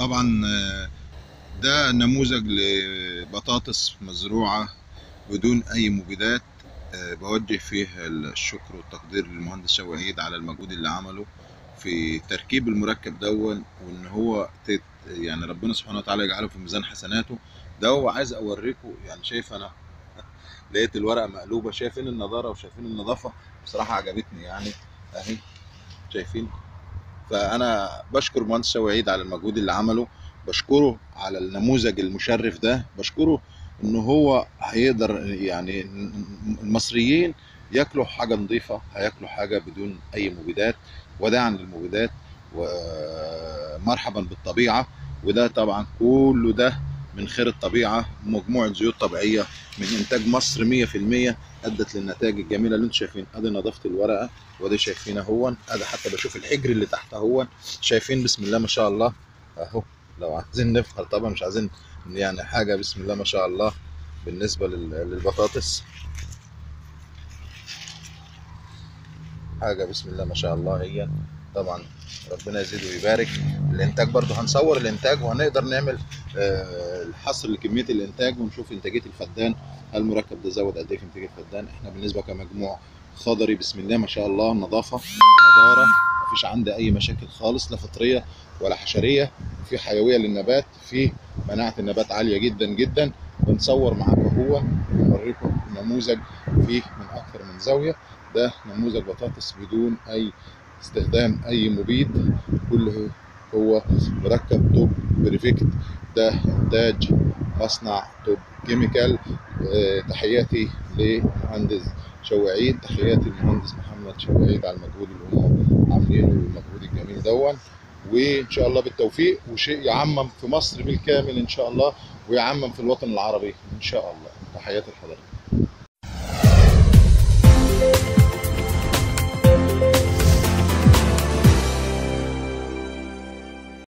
طبعا آه، ده نموذج لبطاطس مزروعة بدون أي مبيدات آه، بوجه فيه الشكر والتقدير للمهندس شوقي عيد على المجهود اللي عمله في تركيب المركب دون وإن هو تت يعني ربنا سبحانه وتعالى يجعله في ميزان حسناته ده هو عايز أوريكم يعني شايف أنا لقيت الورقة مقلوبة شايفين النضارة وشايفين النظافة بصراحة عجبتني يعني أهي شايفين فانا بشكر مهندس شوقي عيد على المجهود اللي عمله بشكره على النموذج المشرف ده بشكره ان هو هيقدر يعني المصريين ياكلوا حاجه نظيفه هياكلوا حاجه بدون اي مبيدات وداعا للمبيدات ومرحبا بالطبيعه وده طبعا كله ده من خير الطبيعه مجموعه زيوت طبيعيه من انتاج مصر 100% ادت للنتائج الجميله اللي انتم شايفين ادي نظافه الورقه وادي شايفين اهون ادي حتى بشوف الحجر اللي تحت اهون شايفين بسم الله ما شاء الله اهو لو عايزين نفخر طبعا مش عايزين يعني حاجه بسم الله ما شاء الله بالنسبه لل- للبطاطس حاجه بسم الله ما شاء الله هي طبعا ربنا يزيد ويبارك الانتاج برضه هنصور الانتاج وهنقدر نعمل آه، الحصر لكميه الانتاج ونشوف انتاجيه الفدان هل المركب ده زود قد ايه في انتاج الفدان احنا بالنسبه كمجموع خضري بسم الله ما شاء الله نظافه نضاره مفيش عندي اي مشاكل خالص لا فطريه ولا حشريه في حيويه للنبات في مناعه النبات عاليه جدا جدا بنصور معاكم هو ونوريكم نموذج فيه من اكثر من زاويه ده نموذج بطاطس بدون اي استخدام اي مبيد كله هو مركب توب بريفكت ده انتاج مصنع توب كيميكال آه، تحياتي لمهندس شوقي تحياتي للمهندس محمد شوقي على المجهود اللي هم عاملينه والمجهود الجميل دون وان شاء الله بالتوفيق وشيء يعمم في مصر بالكامل ان شاء الله ويعمم في الوطن العربي ان شاء الله تحياتي لحضرتك